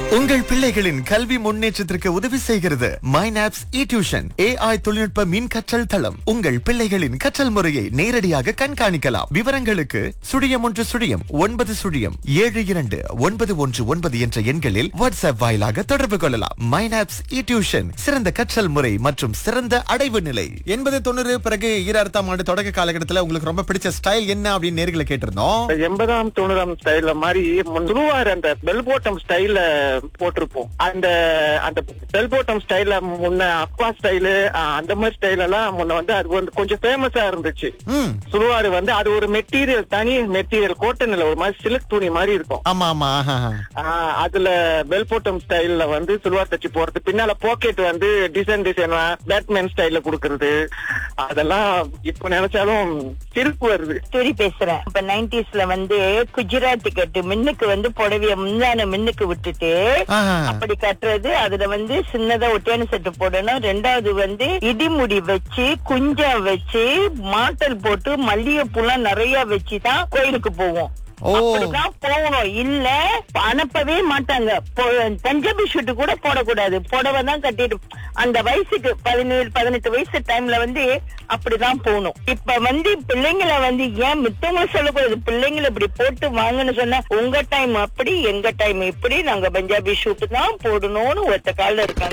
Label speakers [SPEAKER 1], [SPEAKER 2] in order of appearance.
[SPEAKER 1] உங்கள் பிள்ளைகளின் கல்வி முன்னேற்றத்திற்கு உதவி செய்கிறது மைனாப்ஸ் இ டியூஷன் ஏஐ தொழில்நுட்ப மின் கற்றல் தளம் உங்கள் பிள்ளைகளின் கற்றல் முறையை நேரடியாக கண்காணிக்கலாம் விவரங்களுக்கு சுழியம் ஒன்று சுழியம் ஒன்பது சுழியம் ஏழு இரண்டு ஒன்பது ஒன்று ஒன்பது என்ற எண்களில் வாட்ஸ்அப் வாயிலாக தொடர்பு கொள்ளலாம் மைனாப்ஸ் இ டியூஷன் சிறந்த கற்றல் முறை மற்றும் சிறந்த அடைவு நிலை எண்பது தொண்ணூறு பிறகு ஈராயிரத்தாம் ஆண்டு தொடக்க காலகட்டத்தில் உங்களுக்கு ரொம்ப பிடிச்ச ஸ்டைல் என்ன அப்படின்னு நேர்களை கேட்டிருந்தோம்
[SPEAKER 2] எண்பதாம் தொண்ணூறாம் ஸ்டைல்ல மாதிரி முன்னுவார் அந்த பெல் போட்டம் ஸ்டைல்ல போட்டிருப்போம் அந்த அந்த பெல் போட்டம் ஸ்டைல்ல முன்ன அக்வா ஸ்டைலு அந்த மாதிரி ஸ்டைல் எல்லாம் முன்ன வந்து அது வந்து கொஞ்சம் ஃபேமஸா இருந்துச்சு
[SPEAKER 1] ம்
[SPEAKER 2] சுருவாரு வந்து அது ஒரு மெட்டீரியல் தனி மெட்டீரியல் கோட்டன் இல்ல ஒரு மாதிரி சில்க் துணி மாதிரி இருக்கும்
[SPEAKER 1] ஆமா ஆமா ஆஹா, ஆஹா.
[SPEAKER 2] ஆஹ் அதுல பெல் போட்டம் ஸ்டைல்ல வந்து சுல்வார் தச்சு போறது பின்னால பாக்கெட் வந்து டிசைன் டிசைனா பேட்மேன் ஸ்டைல்ல குடுக்கறது அதெல்லாம் இப்ப நினைச்சாலும் சிரிப்பு வருது
[SPEAKER 3] ஸ்டோரி பேசுறேன் இப்ப நைன்டிஸ்ல வந்து குஜராத்தி கட்டு மின்னுக்கு வந்து புடவைய முந்தான மின்னுக்கு விட்டுட்டு
[SPEAKER 1] ஆஹா.
[SPEAKER 3] அப்படி கட்டுறது அதுல வந்து சின்னதா ஒட்டியான செட்டு போடணும் ரெண்டாவது வந்து இடிமுடி வச்சு குஞ்சம் வச்சு மாட்டல் போட்டு மல்லிகைப்பூலாம் நிறைய வச்சு தான் கோயிலுக்கு போவோம்
[SPEAKER 1] ஓ.
[SPEAKER 3] அப்படிதான் போகணும் இல்ல அனுப்பவே மாட்டாங்க பொ- பஞ்சாபி ஷூட் கூட போடக்கூடாது புடவை தான் கட்டிட்டு அந்த வயசுக்கு பதினேழு பதினெட்டு வயசு டைம்ல வந்து அப்படிதான் போகணும் இப்ப வந்து பிள்ளைங்களை வந்து ஏன் மித்தவங்க சொல்லக்கூடாது பிள்ளைங்களை இப்படி போட்டு வாங்கன்னு சொன்னா உங்க டைம் அப்படி எங்க டைம் இப்படி நாங்க பஞ்சாபி ஷூட் தான் போடணும்னு ஒத்த கால இருக்காங்க